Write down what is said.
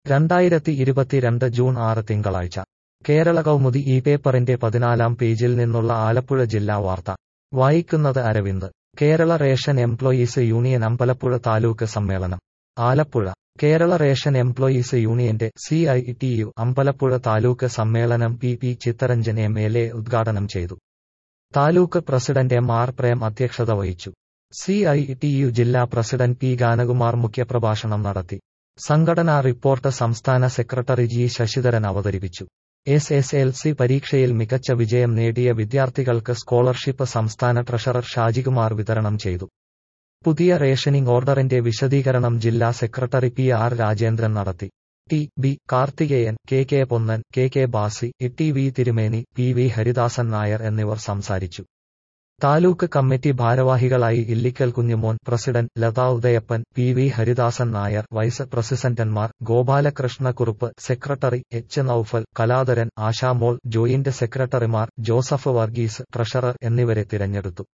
രണ്ടായിരത്തി ഇരുപത്തിരണ്ട് ജൂൺ ആറ് തിങ്കളാഴ്ച കേരള കൗമുദി ഈ പേപ്പറിന്റെ പതിനാലാം പേജിൽ നിന്നുള്ള ആലപ്പുഴ ജില്ലാ വാർത്ത വായിക്കുന്നത് Aravind Kerala ration employees union Ambalappuzha taluk സമ്മേളനം ആലപ്പുഴ കേരള റേഷൻ എംപ്ലോയീസ് യൂണിയന്റെ C I T U Ambalappuzha taluk സമ്മേളനം P P Chitharanjan M L A ഉദ്ഘാടനം ചെയ്തു taluk president M R Prem അധ്യക്ഷത വഹിച്ചു സി ഐ ടി യു ജില്ലാ പ്രസിഡന്റ് പി ഗാനകുമാർ മുഖ്യപ്രഭാഷണം നടത്തി സംഘടനാ റിപ്പോർട്ട് സംസ്ഥാന സെക്രട്ടറി ജി ശശിധരൻ അവതരിപ്പിച്ചു എസ് എസ് എൽ സി പരീക്ഷയിൽ മികച്ച വിജയം നേടിയ വിദ്യാർത്ഥികൾക്ക് സ്കോളർഷിപ്പ് സംസ്ഥാന ട്രഷറർ ഷാജികുമാർ വിതരണം ചെയ്തു പുതിയ റേഷനിംഗ് ഓർഡറിന്റെ വിശദീകരണം ജില്ലാ സെക്രട്ടറി പി ആർ രാജേന്ദ്രൻ നടത്തി T B Karthikeyan K K Ponnan K K Basi T V Thirumeni P V Haridasan Nair എന്നിവർ സംസാരിച്ചു താലൂക്ക് കമ്മിറ്റി ഭാരവാഹികളായി Illikkal Kunjumon president Latha Udayappan P V Haridasan Nair vice പ്രസിഡന്റന്മാർ Gopalakrishnakurup secretary H Noufal Kaladharan Ashamol joint സെക്രട്ടറിമാർ ജോസഫ് വർഗീസ് ട്രഷറർ എന്നിവരെ തിരഞ്ഞെടുത്തു